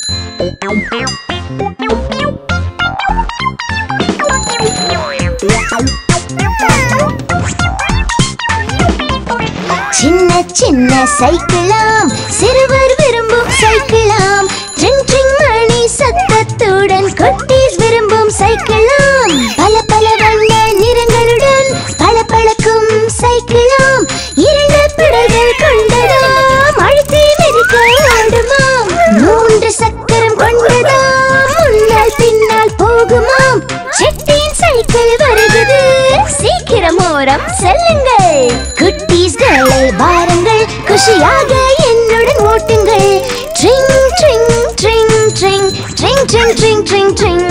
சின்ன சின்ன சைக்கிளாம் சிறுவர் விரும்பும் சைக்கிளாம் ட்ரிங் ட்ரிங் மணி சத்தத்துடன் குட்டீஸ் விரும்பும் சைக்கிளாம் பல பல வண்ண நிறங்களுடன் பல பழக்கும் சைக்கிளாம் இரண்டு பிடல்கள் கொண்டதாம் அழுத்தி மிதிக்க ஆடுமாம் மூன்று சக்கரம் கொண்டதாம் முன்னால் பின்னால் போகுமாம் செட்டின் சைக்கிள் வருகிறது சீக்கிரம் ஓரம் செல்லுங்கள் குட்டீஸ்களை வாருங்கள் குஷியாக என்னுடன் ஓட்டுங்கள் ட்ரிங் ட்ரிங் ட்ரிங் ட்ரிங் ட்ரிங் ட்ரிங் ட்ரிங் ட்ரிங் ட்ரிங்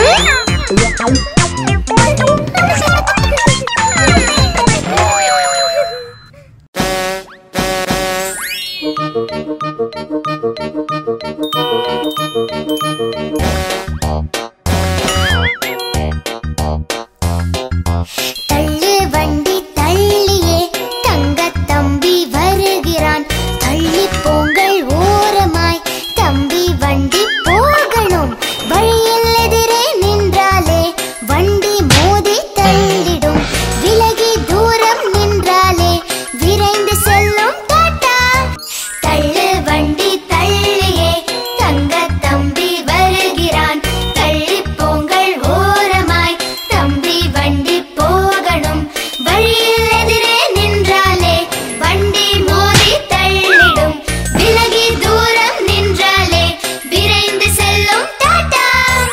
தள்ளு வண்டி தள்ளியே தங்கத் தம்பி வருகிறான் தள்ளி போங்கள் ஓரமாய் தம்பி வண்டி போகணும் வழியில் எதிரே நின்றாலே வண்டி மோதி தள்ளிடும் விலகி தூரம் நின்றாலே விரைந்து செல்லும் டாட்டா தள்ளு வண்டி தள்ளியே தங்கத் தம்பி வருகிறான் தள்ளி போங்கள் ஓரமாய் தம்பி வண்டி போகணும் வழியில் எதிரே நின்றாலே வண்டி மோதி தள்ளிடும் விலகி தூரம் நின்றாலே விரைந்து செல்லும் டாட்டா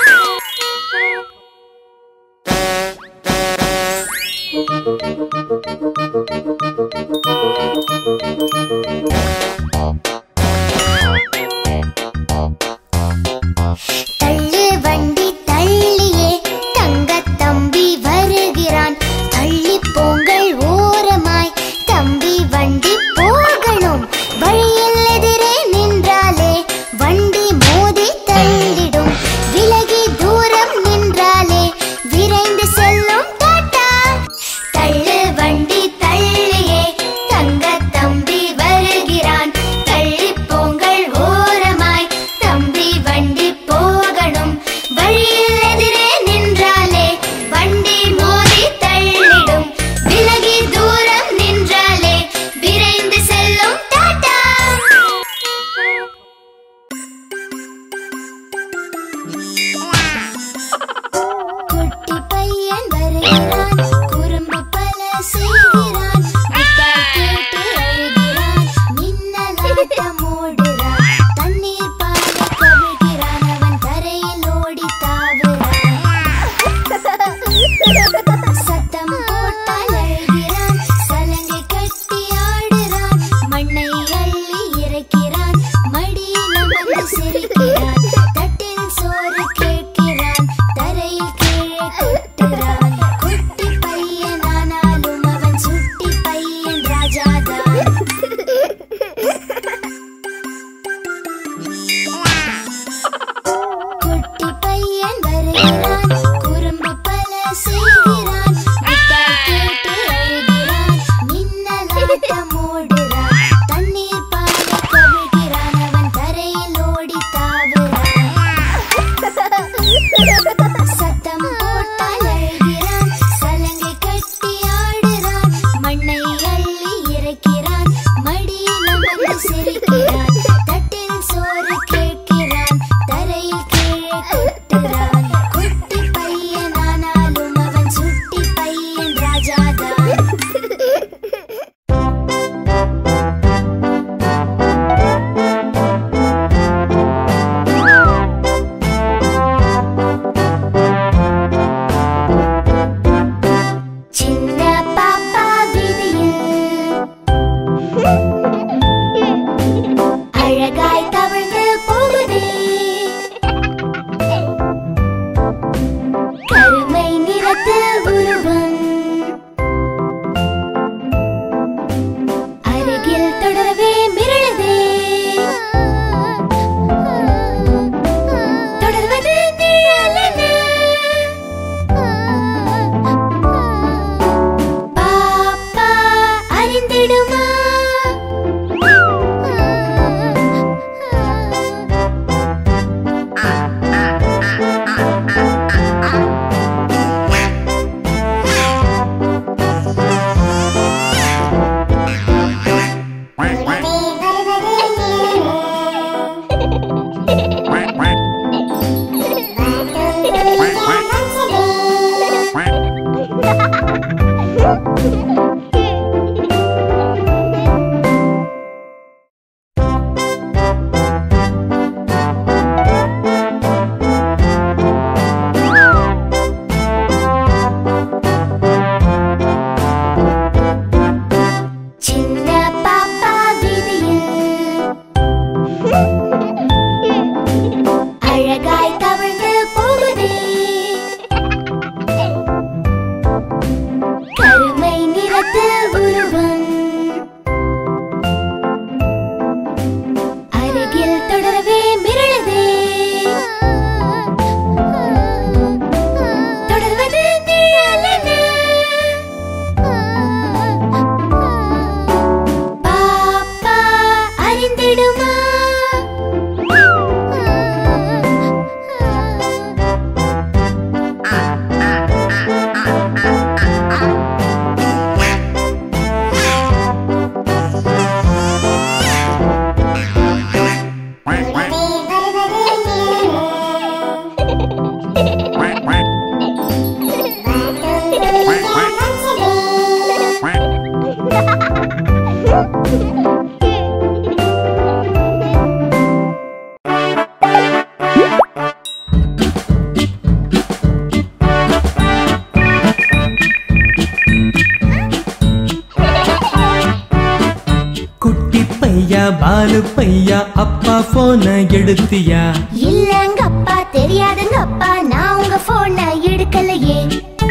தள்ளு வண்டி தள்ளியே தங்கத் தம்பி வருகிறான் தள்ளி போங்கள் ஓரமாய் தம்பி வண்டி போகணும் வழியில் எதிரே நின்றாலே வண்டி மோதி தள்ளிடும் விலகி தூரம் நின்றாலே விரைந்து செல்லும் டாட்டா தள்ளு வண்டி தள்ளியே தங்கத் தம்பி வருகிறான் தள்ளி போங்கள் ஓரமாய் தம்பி வண்டி போகணும் வழியில் எதிரே நின்றாலே வண்டி மோதி தள்ளிடும் விலகி தூரம் நின்றாலே விரைந்து செல்லும் டாட்டா குட்டி பையன் வருகிறான் குறும்பு பல செய்கிறான் முட்டாய் கேட்டு அழுகிறான் மின்னலாட்டம் ஓடுறான் தண்ணீர் பாய கவிழ்கிறான் அவன் தரையில் ஓடி தாவுறான் சத்தம் போட்டால் அழுகிறான் சலங்கை கட்டி ஆடுறான் மண்ணை அள்ளி இறக்கிறான் மடியில் அமர்ந்து சிரிக்கிறான் தட்டில் சோறு கேட்கிறான் தரையில் கீழே கொட்டுறான் குட்டி பையன் ஆனாலும் அவன் சுட்டி பையன் ராஜாதான் குட்டி பையன் வருகிறான் குறும்பு பல செய்கிறான் முட்டாய் கேட்டு அழுகிறான் மின்னலாட்டம் ஓடுறான் தண்ணீர் பாய கவிழ்கிறான் அவன் தரையில் ஓடி தாவுறான் சத்தம் போட்டால் அழுகிறான் சலங்கை கட்டி ஆடுறான் மண்ணை அள்ளி இறக்கிறான் மடியில் அமர்ந்து சிரிக்கிறான் தட்டில் சோறு கேட்கிறான் தரையில் கீழே கொட்டுறான் குட்டி பையன் ஆனாலும் அவன் சுட்டி பையன் ராஜாதான் சின்ன பாப்பா வீதியில் அழகாய் தவழ்ந்து போகுதே கருமை நிறத்து உருவம் அருகில் தொடரவே மிரளுதே தொடர்வது நிழலென பாப்பா அறிந்திடுமா குட்டி பையா பாலு பையா அப்பா போன எடுத்தியா இல்லங்க அப்பா தெரியாதுங்க அப்பா நான் உங்க போனை எடுக்கலையே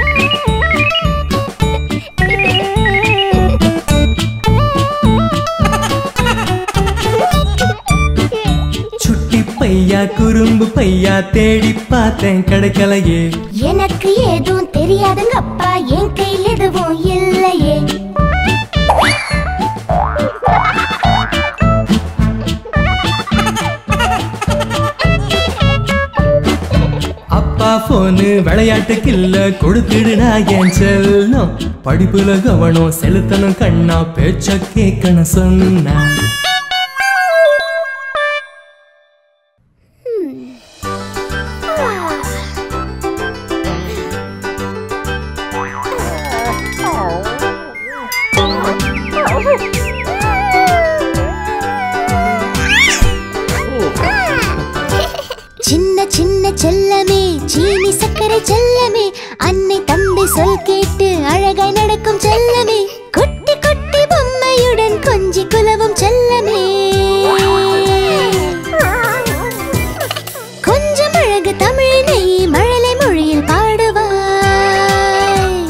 சுட்டி பையா குறும்பு பையா தேடி பார்த்தேன் கிடைக்கலையே எனக்கு எதுவும் தெரியாதுங்க அப்பா என் கையில் எதுவும் இல்லையே அப்பா போனு விளையாட்டுக்கு இல்ல கொடுத்துடு நான் என் செல்லம் படிப்புல கவனம் செலுத்தணும் கண்ணா பேச்ச கேட்கணும் சொன்னா சின்ன சின்ன செல்லமே சீனி சக்கரை செல்லமே அன்னை தந்தை சொல் கேட்டு அழகாய் நடக்கும் செல்லமே குட்டி குட்டி பொம்மையுடன் கொஞ்சி குலவும் செல்லமே கொஞ்சம் அழகு தமிழினை மழலை மொழியில் பாடுவாய்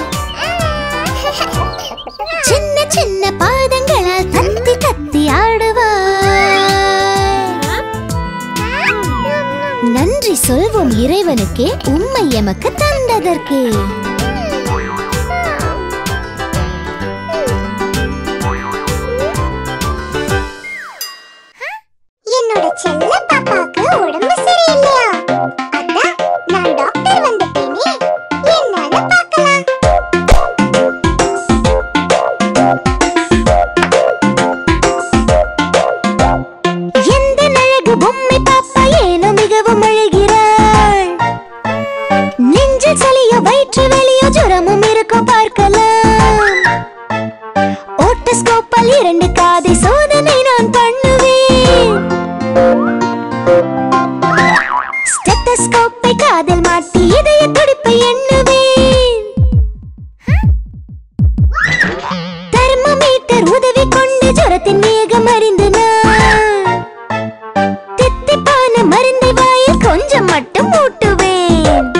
சின்ன சின்ன பாதங்களால் தத்தி தத்தி ஆடுவாய் நன்றி சொல்வோம் இறைவனுக்கே உம்மை எமக்கு தந்ததற்கு என்னோட செல்ல பாப்பாக்கு உடம்பு சரியில்லையா அதான் நான் டாக்டர் வந்துட்டேனே என்னன்னு பார்க்கலாம் எந்த அழகு பொம்மை பாப்பா ஏனோ மிகவும் அழுகிறாள் நெஞ்சில் சளியோ வயிற்று வலியோ ஜுரமும் இருக்கும் பார்க்கலாம் ஓட்டஸ்கோப்பால் இரண்டு காதை சோதனை நான் பண்ணுவேன் ஸ்டெத்தஸ்கோப்பை காதில் மாட்டி இதய துடிப்பை எண்ணுவேன் தெர்மோமீட்டர் உதவி கொண்டு ஜுரத்தின் வேகம் அறிந்து நான் தித்திப்பான மருந்தை வாயில் கொஞ்சம் மட்டும் ஊட்டுவேன்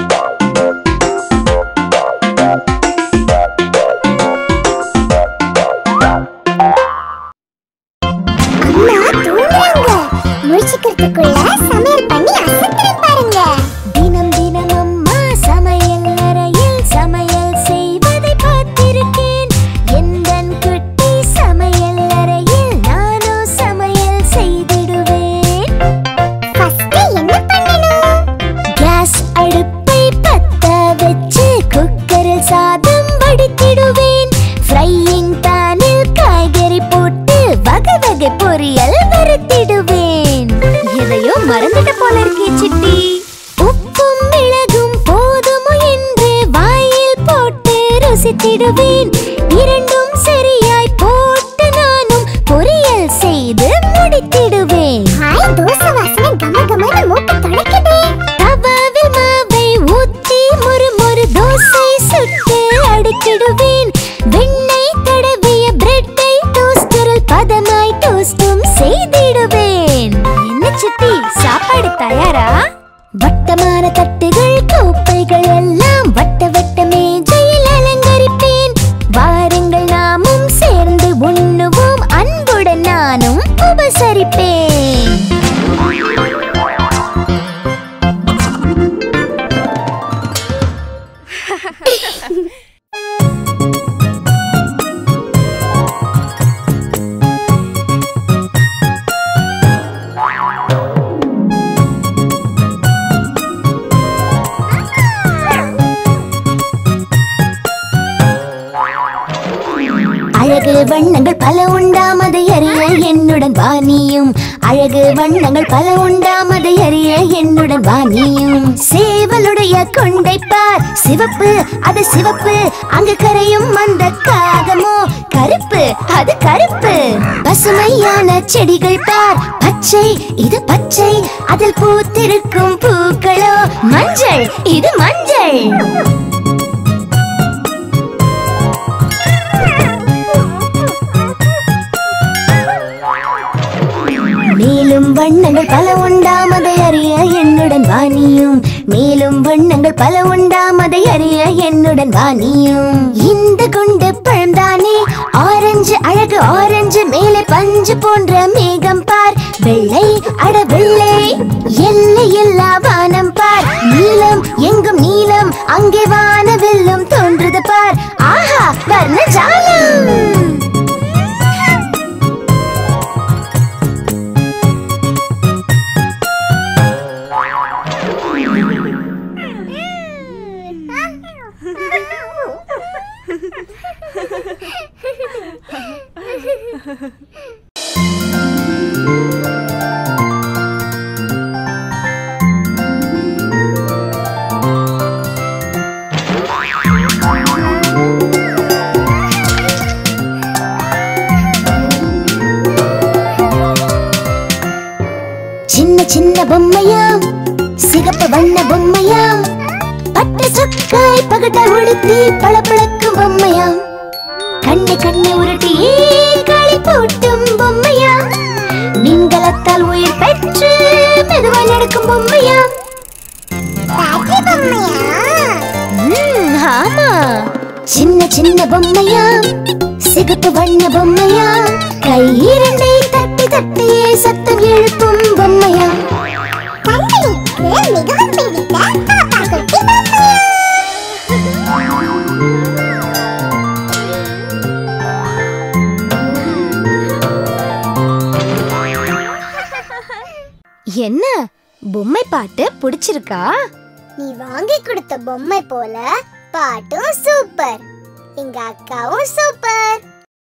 அம்மா தூங்குறாங்க முழிச்சுக்கிறதுக்குள்ள சமையல் பண்ணி அசத்துறேன் பாருங்க தினம் தினம் அம்மா சமையல் அறையில் சமையல் செய்வதை பார்த்திருக்கேன் எந்தன் குட்டி சமையல் அறையில் நானும் சமையல் செய்திடுவேன் ஃபர்ஸ்ட் என்ன பண்ணணும் கேஸ் அடுப்பை பத்த வச்சு குக்கரில் சாதம் வடித்திடுவேன் ஃப்ரையிங் பேனில் காய்கறி போட்டு வகை வகை பொரியல் வறுத்திடுவேன் எதையோ மறந்துட்ட போல இருக்கே சிட்டி உப்பும் மிளகும் போதுமோ என்று வாயில் போட்டு ருசித்திடுவேன் இரண்டும் சரியாய் போட்டு நானும் பொரியல் செய்து முடித்திடுவேன் ஹாய் தோசை வாசனை கம கமன்னு மூக்கு தொலைக்குதே தவாவில் மாவை ஊத்தி முறு முறு தோசை சுட்டு அடுக்கிடுவேன் வெண்ணெய் தடவிய பிரெட்டை டோஸ்டரில் பதமாய் டோஸ்டும் செய்திடுவேன் என்ன சித்தி சாப்பாடு தயாரா வட்டமான தட்டுகள் கோப்பைகள் எல்லாம் வட்ட வட்ட மேஜையில் அலங்கரிப்பேன் வாருங்கள் நாமும் சேர்ந்து உண்ணுவோம் அன்புடன் நானும் உபசரிப்பேன் வண்ணங்கள் பல உண்டாம் அதை அறிய என்னுடன் வாணியும் அழகு வண்ணங்கள் பல உண்டாம் அதை அறிய என்னுடன் வாணியும் சேவலுடைய கொண்டை பார் சிவப்பு அது சிவப்பு அங்கு கரையும் அந்த காகமோ கருப்பு அது கருப்பு பசுமையான செடிகள் பார் பச்சை இது பச்சை அதில் பூத்திருக்கும் பூக்களோ மஞ்சள் இது மஞ்சள் மேலும் வண்ணங்கள் பல உண்டாம் அதை அறிய என்னுடன் வாணியும் மேலும் வண்ணங்கள் பல உண்டாம் அதை அறிய என்னுடன் வாணியும் இந்த குண்டு பழம்தானே ஆரஞ்சு அழகு ஆரஞ்சு மேலே பஞ்சு போன்ற மேகம் பார் வெள்ளை அட வெள்ளை எல்லை எல்லா வானம் பார் நீலம் எங்கும் நீலம் அங்கே வானவெல்லும் தோன்றுது பார் ஆஹா வர்ண ஜாலம் சின்ன சின்ன பொம்மையாம் சிகப்பு வண்ண பொம்மையாம் பட்டு சொக்காய் பகட்ட உடுத்தி பளபளக்கும் பொம்மையாம் கண்ணு கண்ணு உருட்டி களி போட்டும் பொம்மையாம் மின்கலத்தால் உயிர் பெற்று மெதுவா நடக்கும் பொம்மையாம் ராஜி பொம்மையா ம், ஆமா சின்ன சின்ன பொம்மையாம் சிகப்பு வண்ண பொம்மையாம் கை இரண்டை தட்டி தட்டியே சத்தம் எழுப்பும் பொம்மையாம் கண்களுக்கு மிகவும் பிடித்த பாப்பா குட்டி பொம்மையா என்ன பொம்மை பாட்டு பிடிச்சிருக்கா நீ வாங்கி கொடுத்த பொம்மை போல பாட்டும் சூப்பர் எங்க அக்காவும் சூப்பர்